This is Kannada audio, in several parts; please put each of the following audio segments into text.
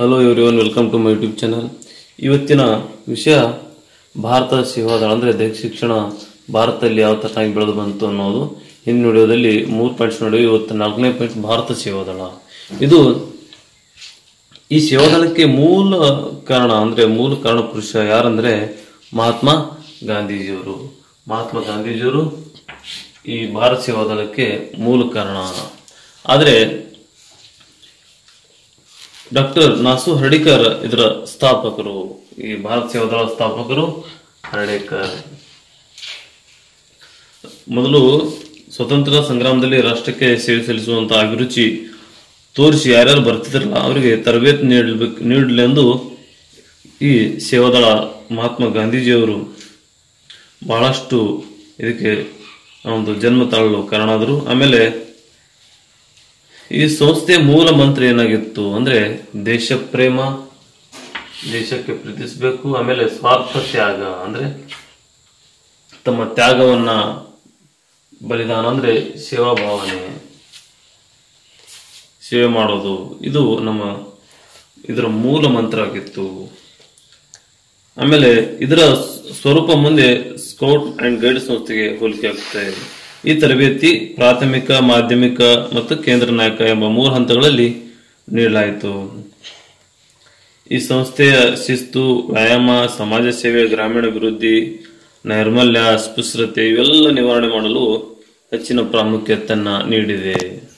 hello everyone welcome to my YouTube channel ಇವತ್ತಿನ ವಿಷಯ ಭಾರತ ಸೇವಾದಳ ಅಂದರೆ ದೈಹಿಕ ಶಿಕ್ಷಣ ಭಾರತದಲ್ಲಿ ಯಾವ ತರನಾಗಿ ಬೆಳೆದು ಬಂತು ಅನ್ನೋದು ಹಿಂದಿನ ವಿಡಿಯೋದಲ್ಲಿ ಮೂರು ಪಾಯಿಂಟ್ಸ್ ನೋಡಿ ಇವತ್ತು ನಾಲ್ಕನೇ ಪಾಯಿಂಟ್ ಭಾರತ ಸೇವಾದಳ ಇದು ಈ ಸೇವಾದಳಕ್ಕೆ ಮೂಲ ಕಾರಣ ಅಂದ್ರೆ ಮೂಲ ಕಾರಣ ಪುರುಷ ಯಾರಂದ್ರೆ ಮಹಾತ್ಮ ಗಾಂಧೀಜಿಯವರು ಮಹಾತ್ಮ ಗಾಂಧೀಜಿಯವರು ಈ ಭಾರತ ಸೇವಾದಳಕ್ಕೆ ಮೂಲ ಕಾರಣ ಆದರೆ ಡಾಕ್ಟರ್ ನಾಸು ಹರ್ಡಿಕರ್ ಇದರ ಸ್ಥಾಪಕರು ಈ ಭಾರತ ಸೇವಾದಳ ಸ್ಥಾಪಕರು ಹರ್ಡೇಕರ್ ಮೊದಲು ಸ್ವತಂತ್ರ ಸಂಗ್ರಾಮದಲ್ಲಿ ರಾಷ್ಟ್ರಕ್ಕೆ ಸೇವೆ ಸಲ್ಲಿಸುವಂತ ಅಭಿರುಚಿ ತೋರಿಸಿ ಯಾರ್ಯಾರು ಬರ್ತಿದ್ರಲ್ಲ ಅವರಿಗೆ ತರಬೇತಿ ನೀಡಬೇಕು ನೀಡಲೆಂದು ಈ ಸೇವಾದಳ ಮಹಾತ್ಮ ಗಾಂಧೀಜಿಯವರು ಬಹಳಷ್ಟು ಇದಕ್ಕೆ ಒಂದು ಜನ್ಮ ತಾಳಲು ಕಾರಣಾದರು ಆಮೇಲೆ ಈ ಸಂಸ್ಥೆಯ ಮೂಲ ಮಂತ್ರ ಏನಾಗಿತ್ತು ಅಂದ್ರೆ ದೇಶ ಪ್ರೇಮ ದೇಶಕ್ಕೆ ಪ್ರೀತಿಸಬೇಕು ಆಮೇಲೆ ಸ್ವಾರ್ಥ ತ್ಯಾಗ ಅಂದ್ರೆ ತಮ್ಮ ತ್ಯಾಗವನ್ನ ಬಲಿದಾನ ಅಂದ್ರೆ ಸೇವಾ ಭಾವನೆ ಸೇವೆ ಮಾಡೋದು ಇದು ನಮ್ಮ ಇದರ ಮೂಲ ಮಂತ್ರ ಆಗಿತ್ತು ಆಮೇಲೆ ಇದರ ಸ್ವರೂಪ ಮುಂದೆ ಸ್ಕೌಟ್ ಅಂಡ್ ಗೈಡ್ ಸಂಸ್ಥೆಗೆ ಹೋಲಿಕೆ ಆಗುತ್ತೆ ಈ ತರಬೇತಿ ಪ್ರಾಥಮಿಕ ಮಾಧ್ಯಮಿಕ ಮತ್ತು ಕೇಂದ್ರ ನಾಯಕ ಎಂಬ ಮೂರು ಹಂತಗಳಲ್ಲಿ ನೀಡಲಾಯಿತು ಈ ಸಂಸ್ಥೆಯ ಶಿಸ್ತು ವ್ಯಾಯಾಮ ಸಮಾಜ ಸೇವೆ ಗ್ರಾಮೀಣ ಅಭಿವೃದ್ಧಿ ನೈರ್ಮಲ್ಯ ಅಸ್ಪೃಶ್ಯತೆ ಇವೆಲ್ಲ ನಿವಾರಣೆ ಮಾಡಲು ಹೆಚ್ಚಿನ ಪ್ರಾಮುಖ್ಯತೆಯನ್ನ ನೀಡಿದೆ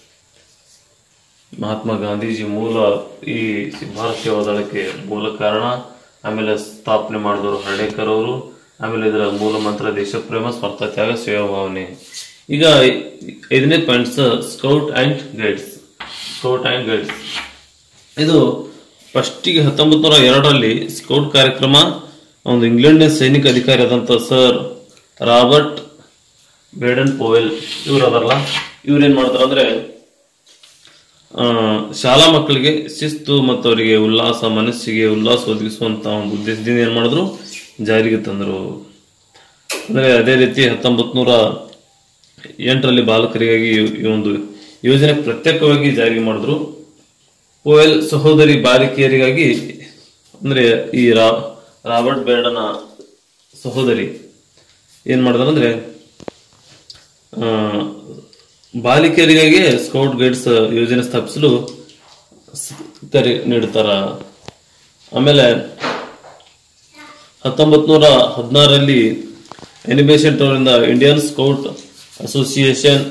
ಮಹಾತ್ಮ ಗಾಂಧೀಜಿ ಮೂಲ ಈ ಭಾರತ ಸೇವಾದಳಕ್ಕೆ ಮೂಲ ಕಾರಣ ಆಮೇಲೆ ಸ್ಥಾಪನೆ ಮಾಡಿದವರು ಹರ್ಡೇಕರ್ ಅವರು ಆಮೇಲೆ ಇದರ ಮೂಲ ಮಂತ್ರ ದೇಶಪ್ರೇಮ ಸ್ವಾರ್ಥ ತ್ಯಾಗ ಸೇವಾ ಭಾವನೆ ಈಗ ಐದನೇ points scout and guides scout and guides ಇದು ಫಸ್ಟಿಗೆ ಹತ್ತೊಂಬತ್ತು ನೂರ ಎರಡರಲ್ಲಿ ಸ್ಕೌಟ್ ಕಾರ್ಯಕ್ರಮ ಒಂದು ಇಂಗ್ಲೆಂಡ್ನ ಸೈನಿಕ ಅಧಿಕಾರಿ ಆದಂತ ಸರ್ ರಾಬರ್ಟ್ ಬೇಡನ್ ಪೋವೆಲ್ ಇವ್ರು ಅದರಲ್ಲ ಇವ್ರೇನ್ ಮಾಡ್ತಾರ ಅಂದ್ರೆ ಆ, ಶಾಲಾ ಮಕ್ಕಳಿಗೆ ಶಿಸ್ತು ಮತ್ತು ಅವರಿಗೆ ಉಲ್ಲಾಸ ಮನಸ್ಸಿಗೆ ಉಲ್ಲಾಸ ಒದಗಿಸುವಂತ ಒಂದು ಉದ್ದೇಶದಿಂದ ಏನ್ ಮಾಡಿದ್ರು ಜಾರಿಗೆ ತಂದರು ಅಂದ್ರೆ ಅದೇ ರೀತಿ ಹತ್ತೊಂಬತ್ ನೂರ ಎಂಟರಲ್ಲಿ ಬಾಲಕರಿಗಾಗಿ ಈ- ಈ ಒಂದು ಯೋಜನೆ ಪ್ರತ್ಯೇಕವಾಗಿ ಜಾರಿಗೆ ಮಾಡಿದ್ರು ಪೋಯಲ್ ಸಹೋದರಿ ಬಾಲಿಕೆಯರಿಗಾಗಿ ಅಂದ್ರೆ ಈ ರಾ ರಾಬರ್ಟ್ ಬೇರ್ಡನ ಸಹೋದರಿ ಏನ್ ಮಾಡಿದ್ರು ಅಂದ್ರೆ ಆ, ಬಾಲಿಕೆಯರಿಗಾಗಿ ಸ್ಕೌಟ್ ಗೈಡ್ಸ್ ಯೋಜನೆ ಸ್ಥಾಪಿಸಲು ಸ್- ಕರೆ ನೀಡ್ತಾರ ಆಮೇಲೆ ಹತ್ತೊಂಬತ್ ನೂರ ಹದಿನಾರರಲ್ಲಿ ಎನಿಬೇಷನ್ ಅವರಿಂದ ಇಂಡಿಯನ್ ಸ್ಕೌಟ್ ಅಸೋಸಿಯೇಷನ್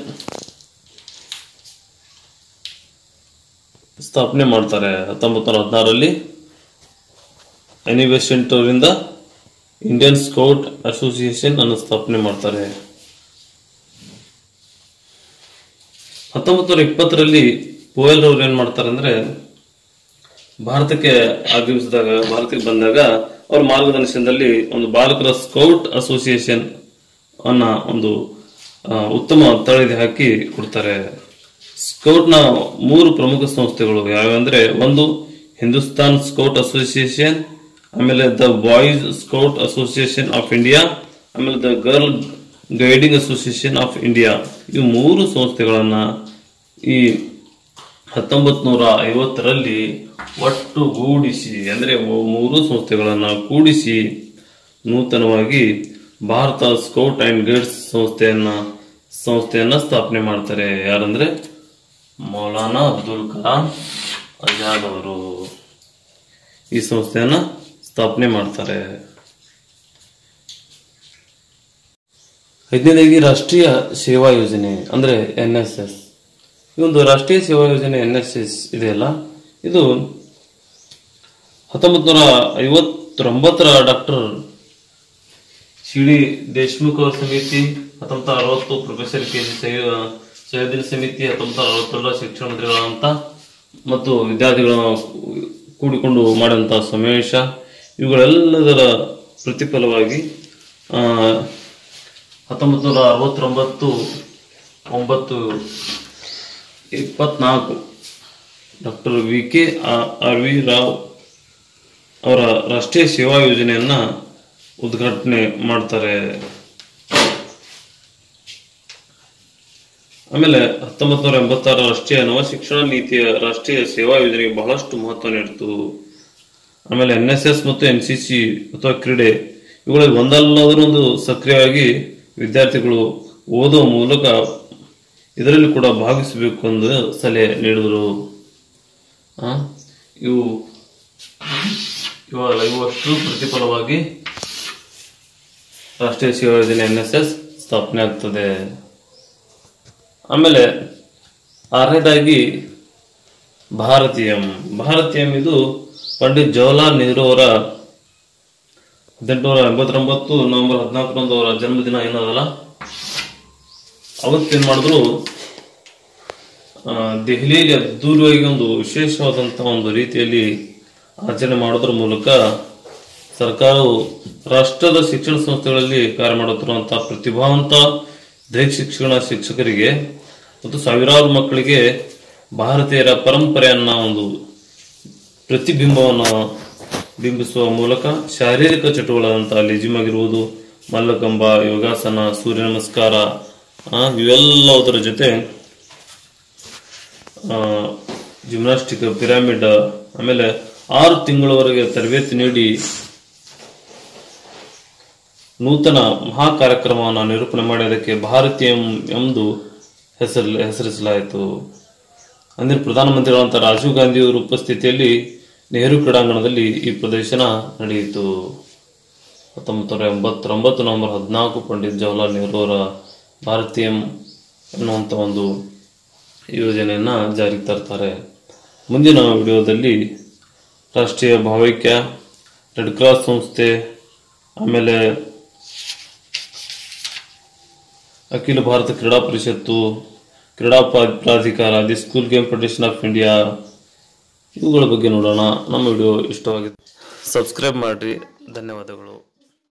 ಸ್ಥಾಪನೆ ಮಾಡ್ತಾರೆ ಹತ್ತೊಂಬತ್ ನೂರ ಹದಿನಾರರಲ್ಲಿ ಎನಿಬೇಷನ್ ಅವರಿಂದ ಇಂಡಿಯನ್ ಸ್ಕೌಟ್ ಅಸೋಸಿಯೇಷನ್ ಅನ್ನು ಸ್ಥಾಪನೆ ಮಾಡ್ತಾರೆ ಹತ್ತೊಂಬತ್ತು ನೂರ ಇಪ್ಪತ್ತರಲ್ಲಿ ಪೋಯಲ್ ಅವ್ರು ಏನ್ ಮಾಡ್ತಾರೆ ಅಂದ್ರೆ ಭಾರತಕ್ಕೆ ಆಗಮಿಸಿದಾಗ ಭಾರತಕ್ಕೆ ಬಂದಾಗ ಅವ್ರ ಮಾರ್ಗದರ್ಶನದಲ್ಲಿ ಒಂದು ಬಾಲಕರ ಸ್ಕೌಟ್ ಅಸೋಸಿಯೇಷನ್ ಅನ್ನ ಒಂದು ಆ, ಉತ್ತಮ ತಳದಿ ಹಾಕಿ ಕೊಡ್ತಾರೆ ಸ್ಕೌಟ್ ನ ಮೂರು ಪ್ರಮುಖ ಸಂಸ್ಥೆಗಳು ಯಾವ್ಯಾವಂದ್ರೆ ಒಂದು ಹಿಂದೂಸ್ತಾನ್ ಸ್ಕೌಟ್ ಅಸೋಸಿಯೇಷನ್ ಆಮೇಲೆ the boys scout association of India ಆಮೇಲೆ the girl guiding association of India ಇವು ಮೂರು ಸಂಸ್ಥೆಗಳನ್ನ ಈ ಹತ್ತೊಂಬತ್ ನೂರ ಐವತ್ತರಲ್ಲಿ ಒಟ್ಟುಗೂಡಿಸಿ ಅಂದ್ರೆ ಮೂ- ಮೂರು ಸಂಸ್ಥೆಗಳನ್ನ ಕೂಡಿಸಿ ನೂತನವಾಗಿ ಭಾರತ ಸ್ಕೌಟ್ ಅಂಡ್ ಗೈಡ್ಸ್ ಸಂಸ್ಥೆಯನ್ನ ಸಂಸ್ಥೆಯನ್ನ ಸ್ಥಾಪನೆ ಮಾಡ್ತಾರೆ ಯಾರಂದ್ರೆ ಮೌಲಾನಾ ಅಬ್ದುಲ್ ಕಲಾಂ ಆಜಾದ್ ಅವರು ಈ ಸಂಸ್ಥೆಯನ್ನ ಸ್ಥಾಪನೆ ಮಾಡ್ತಾರೆ ಐದನೇದಾಗಿ ರಾಷ್ಟ್ರೀಯ ಸೇವಾ ಯೋಜನೆ ಅಂದ್ರೆ ಎನ್ ಎಸ್ ಎಸ್ ಈ ಒಂದು ರಾಷ್ಟ್ರೀಯ ಸೇವಾ ಯೋಜನೆ ಎನ್ ಎಸ್ ಎಸ್ ಇದೆಯಲ್ಲ ಇದು ಹತ್ತೊಂಬತ್ ನೂರ ಐವತ್ತೊಂಬತ್ತರ ಡಾಕ್ಟರ್ ಸಿ ಡಿ ದೇಶ್ಮುಖ್ ಅವರ ಸಮಿತಿ ಹತ್ತೊಂಬತ್ತು ಅರವತ್ತು ಪ್ರೊಫೆಸರ್ ಕೆ ಜಿ ಸೈಯದಿನ ಸಮಿತಿ ಹತ್ತೊಂಬತ್ತು ಅರವತ್ತೇಳರ ಶಿಕ್ಷಣ ಮಂತ್ರಿಗಳಂತ ಮತ್ತು ವಿದ್ಯಾರ್ಥಿಗಳ ಕೂಡಿಕೊಂಡು ಮಾಡಿದಂತಹ ಸಮಾವೇಶ ಇವುಗಳೆಲ್ಲದರ ಪ್ರತಿಫಲವಾಗಿ ಆ, ಹತ್ತೊಂಬತ್ತು ನೂರ ಅರವತ್ತೊಂಬತ್ತು ಒಂಬತ್ತು ಇಪ್ಪತ್ನಾಲ್ಕು doctor V K R V Rao ಅವರ ರಾಷ್ಟ್ರೀಯ ಸೇವಾ ಯೋಜನೆಯನ್ನ ಉದ್ಘಾಟನೆ ಮಾಡ್ತಾರೆ ಆಮೇಲೆ ಹತ್ತೊಂಬತ್ತು ನೂರ ಎಂಬತ್ತಾರ ರಾಷ್ಟ್ರೀಯ ನವ ಶಿಕ್ಷಣ ನೀತಿಯ ರಾಷ್ಟ್ರೀಯ ಸೇವಾ ಯೋಜನೆಗೆ ಬಹಳಷ್ಟು ಮಹತ್ವ ನೀಡಿತು ಆಮೇಲೆ ಎನ್ ಎಸ್ ಎಸ್ ಮತ್ತು ಎನ್ ಸಿ ಸಿ ಅಥವಾ ಕ್ರೀಡೆ ಇವುಗಳಲ್ಲಿ ಒಂದಲ್ಲದರೊಂದು ಸಕ್ರಿಯವಾಗಿ ವಿದ್ಯಾರ್ಥಿಗಳು ಓದುವ ಮೂಲಕ ಇದರಲ್ಲಿ ಕೂಡ ಭಾಗಿಸಬೇಕು ಎಂದು ಸಲಹೆ ನೀಡಿದರು ಆ, ಇವು ಇವಾಗ ಇವಷ್ಟು ಪ್ರತಿಫಲವಾಗಿ ರಾಷ್ಟ್ರೀಯ ಸೇವಾ ಯೋಜನೆ ಎನ್ ಎಸ್ ಎಸ್ ಸ್ಥಾಪನೆ ಆಗ್ತದೆ ಆಮೇಲೆ ಆರನೇದಾಗಿ ಭಾರತೀಯಂ ಭಾರತೀಯಂ ಇದು ಪಂಡಿತ್ ಜವಾಹರ್ಲಾಲ್ ನೆಹರು ಅವರ ಹದಿನೆಂಟುನೂರ ಎಂಬತ್ತೊಂಬತ್ತು ನವೆಂಬರ್ ಹದಿನಾಲ್ಕರಂದು ಅವರ ಜನ್ಮದಿನ ಏನದಲ್ಲ ಅವತ್ತೇನ್ ಮಾಡಿದ್ರು ಆ, ದೆಹಲಿಯಲ್ಲಿ ಅದ್ದೂರಿಯಾಗಿ ಒಂದು ವಿಶೇಷವಾದಂತಹ ಒಂದು ರೀತಿಯಲ್ಲಿ ಆಚರಣೆ ಮಾಡೋದ್ರ ಮೂಲಕ ಸರ್ಕಾರವು ರಾಷ್ಟ್ರದ ಶಿಕ್ಷಣ ಸಂಸ್ಥೆಗಳಲ್ಲಿ ಕಾರ್ಯ ಮಾಡುತ್ತಿರುವಂತಹ ಪ್ರತಿಭಾವಂತ ದೈಹಿಕ ಶಿಕ್ಷಣ ಶಿಕ್ಷಕರಿಗೆ ಮತ್ತು ಸಾವಿರಾರು ಮಕ್ಕಳಿಗೆ ಭಾರತೀಯರ ಪರಂಪರೆಯನ್ನ ಒಂದು ಪ್ರತಿಬಿಂಬವನ್ನು ಬಿಂಬಿಸುವ ಮೂಲಕ ಶಾರೀರಿಕ ಚಟುವಟಿಕೆಗಳಂತಹ ಲೆಜಿಮ್ ಆಗಿರುವುದು ಮಲ್ಲಕಂಬ ಯೋಗಾಸನ ಸೂರ್ಯ ನಮಸ್ಕಾರ ಆ, ಇವೆಲ್ಲದರ ಜೊತೆ ಜಿಮ್ನಾಸ್ಟಿಕ್ ಪಿರಾಮಿಡ್ ಆಮೇಲೆ ಆರು ತಿಂಗಳವರೆಗೆ ತರಬೇತಿ ನೀಡಿ ನೂತನ ಮಹಾ ಕಾರ್ಯಕ್ರಮವನ್ನು ನಿರೂಪಣೆ ಮಾಡಿ ಅದಕ್ಕೆ ಭಾರತೀಯ ಎಂದು ಹೆಸರು ಹೆಸರಿಸಲಾಯಿತು ಅಂದಿನ ಪ್ರಧಾನಮಂತ್ರಿಗಳಂತ ರಾಜೀವ್ ಗಾಂಧಿಯವರ ಉಪಸ್ಥಿತಿಯಲ್ಲಿ ನೆಹರು ಕ್ರೀಡಾಂಗಣದಲ್ಲಿ ಈ ಪ್ರದರ್ಶನ ನಡೆಯಿತು ಹತ್ತೊಂಬತ್ತು ನೂರ ಎಂಬತ್ತೊಂಬತ್ತು ನವೆಂಬರ್ ಹದಿನಾಲ್ಕು ಪಂಡಿತ್ ಜವಾಹರ್ಲಾಲ್ ನೆಹರು ಅವರ ಭಾರತೀಯಂ ಎನ್ನುವಂಥ ಒಂದು ಯೋಜನೆಯನ್ನ ಜಾರಿಗೆ ತರ್ತಾರೆ ಮುಂದಿನ ವಿಡಿಯೋದಲ್ಲಿ ರಾಷ್ಟ್ರೀಯ ಭಾವೈಕ್ಯ ರೆಡ್ ಕ್ರಾಸ್ ಸಂಸ್ಥೆ ಆಮೇಲೆ ಅಖಿಲ ಭಾರತ ಕ್ರೀಡಾ ಪರಿಷತ್ತು ಕ್ರೀಡಾ ಪ್ರಾ- ಪ್ರಾಧಿಕಾರ the school game federation of India ಇವುಗಳ ಬಗ್ಗೆ ನೋಡೋಣ ನಮ್ಮ ವಿಡಿಯೋ ಇಷ್ಟವಾಗಿದೆ ಸಬ್ಸ್ಕ್ರೈಬ್ ಮಾಡಿರಿ ಧನ್ಯವಾದಗಳು